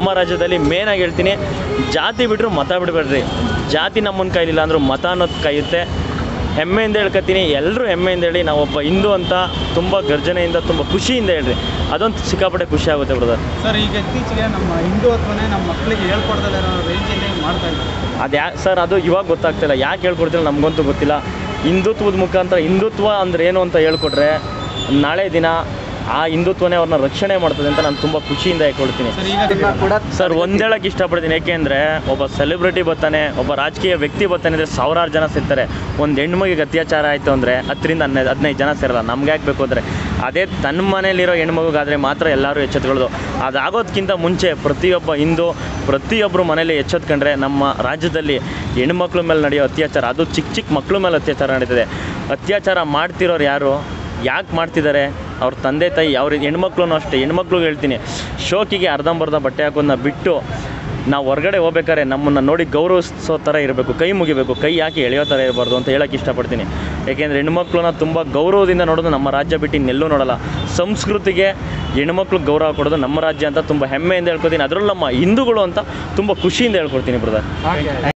ನಮ್ಮ ರಾಜ್ಯದಲ್ಲಿ ಮೇನಾಗಿ ಹೇಳ್ತೀನಿ ಜಾತಿ ಬಿಟ್ಟರು ಮತ ಬಿಡಬೇಡ್ರಿ ಜಾತಿ ನಮ್ಮನ್ನ ಕೈಲಿಲ್ಲ ಅಂದರೂ ಮತ ಅನ್ನೋದು ಕಾಯುತ್ತೆ ಹೆಮ್ಮೆಯಿಂದ ಹೇಳ್ಕೊತೀನಿ ಎಲ್ಲರೂ ಹೆಮ್ಮೆಯಿಂದ ಹೇಳಿ ನಾವೊಬ್ಬ ಹಿಂದೂ ಅಂತ ತುಂಬ ಗರ್ಜನೆಯಿಂದ ತುಂಬ ಖುಷಿಯಿಂದ ಹೇಳ್ರಿ ಅದೊಂದು ಸಿಕ್ಕಾಪಟ್ಟೆ ಖುಷಿ ಆಗುತ್ತೆ ಬ್ರದರ್ ಸರ್ ಈಗ ಇತ್ತೀಚೆಗೆ ನಮ್ಮ ಹಿಂದುತ್ವನೇ ನಮ್ಮ ಮಕ್ಕಳಿಗೆ ಹೇಳ್ಕೊಡ್ದಲ್ಲ ಇರೋ ರೇಂಜಲ್ಲಿ ಮಾಡ್ತಾ ಇದ್ದಾರೆ ಅದು ಯಾ ಸರ್ ಅದು ಇವಾಗ ಗೊತ್ತಾಗ್ತಿಲ್ಲ ಯಾಕೆ ಹೇಳ್ಕೊಡ್ತಿಲ್ಲ ನಮಗಂತೂ ಗೊತ್ತಿಲ್ಲ ಹಿಂದುತ್ವದ ಮುಖಾಂತರ ಹಿಂದುತ್ವ ಅಂದ್ರೆ ಏನು ಅಂತ ಹೇಳ್ಕೊಟ್ರೆ ನಾಳೆ ದಿನ ಆ ಹಿಂದುತ್ವನೇ ಅವ್ರನ್ನ ರಕ್ಷಣೆ ಮಾಡ್ತದೆ ಅಂತ ನಾನು ತುಂಬ ಖುಷಿಯಿಂದ ಹೇಳ್ಕೊಳ್ತೀನಿ ಸರ್ ಈಗ ಕೂಡ ಸರ್ ಒಂದು ಹೇಳಕ್ಕೆ ಇಷ್ಟಪಡ್ತೀನಿ ಏಕೆಂದರೆ ಒಬ್ಬ ಸೆಲೆಬ್ರಿಟಿ ಬರ್ತಾನೆ ಒಬ್ಬ ರಾಜಕೀಯ ವ್ಯಕ್ತಿ ಬರ್ತಾನೆ ಅಂದರೆ ಸಾವಿರಾರು ಜನ ಸಿಗ್ತಾರೆ ಒಂದು ಹೆಣ್ಮಗಿಗೆ ಅತ್ಯಾಚಾರ ಆಯಿತು ಅಂದರೆ ಹತ್ತರಿಂದ ಹನ್ನೆರಡು ಹದಿನೈದು ಜನ ಸೇರಲ್ಲ ನಮ್ಗೆ ಯಾಕೆ ಬೇಕು ಅಂದರೆ ಅದೇ ತನ್ನ ಮನೇಲಿರೋ ಹೆಣ್ಮಗುಗಾದರೆ ಮಾತ್ರ ಎಲ್ಲರೂ ಎಚ್ಚೆತ್ಕೊಳ್ಳೋದು ಅದಾಗೋದಕ್ಕಿಂತ ಮುಂಚೆ ಪ್ರತಿಯೊಬ್ಬ ಹಿಂದೂ ಪ್ರತಿಯೊಬ್ಬರು ಮನೇಲಿ ಎಚ್ಚೆತ್ಕೊಂಡ್ರೆ ನಮ್ಮ ರಾಜ್ಯದಲ್ಲಿ ಹೆಣ್ಮಕ್ಳ ಮೇಲೆ ನಡೆಯೋ ಅತ್ಯಾಚಾರ ಅದು ಚಿಕ್ಕ ಚಿಕ್ಕ ಮಕ್ಳ ಮೇಲೆ ಅತ್ಯಾಚಾರ ನಡೀತದೆ ಅತ್ಯಾಚಾರ ಮಾಡ್ತಿರೋರು ಯಾರು ಯಾಕೆ ಮಾಡ್ತಿದ್ದಾರೆ ಅವ್ರ ತಂದೆ ತಾಯಿ ಯಾವ ರೀತಿ ಹೆಣ್ಮಕ್ಳು ಅಷ್ಟೇ ಹೆಣ್ಮಕ್ಳಿಗೆ ಹೇಳ್ತೀನಿ ಶೋಕಿಗೆ ಅರ್ಧಂಬರ್ಧ ಬಟ್ಟೆ ಹಾಕೋದನ್ನ ಬಿಟ್ಟು ನಾವು ಹೊರಗಡೆ ಹೋಗ್ಬೇಕಾದ್ರೆ ನಮ್ಮನ್ನು ನೋಡಿ ಗೌರವಿಸೋ ಥರ ಇರಬೇಕು ಕೈ ಮುಗಿಬೇಕು ಕೈ ಯಾಕೆ ಎಳೆಯೋ ಥರ ಇರಬಾರ್ದು ಅಂತ ಹೇಳಕ್ಕೆ ಇಷ್ಟಪಡ್ತೀನಿ ಯಾಕೆಂದರೆ ಹೆಣ್ಮಕ್ಳನ್ನ ತುಂಬ ಗೌರವದಿಂದ ನೋಡೋದು ನಮ್ಮ ರಾಜ್ಯ ಬಿಟ್ಟು ಇನ್ನೆಲ್ಲೂ ನೋಡಲ್ಲ ಸಂಸ್ಕೃತಿಗೆ ಹೆಣ್ಮಕ್ಳು ಗೌರವ ಕೊಡೋದು ನಮ್ಮ ರಾಜ್ಯ ಅಂತ ತುಂಬ ಹೆಮ್ಮೆಯಿಂದ ಹೇಳ್ಕೊತೀನಿ ಅದರಲ್ಲೂ ನಮ್ಮ ಹಿಂದೂಗಳು ಅಂತ ತುಂಬ ಖುಷಿಯಿಂದ ಹೇಳ್ಕೊಡ್ತೀನಿ ಬ್ರದರ್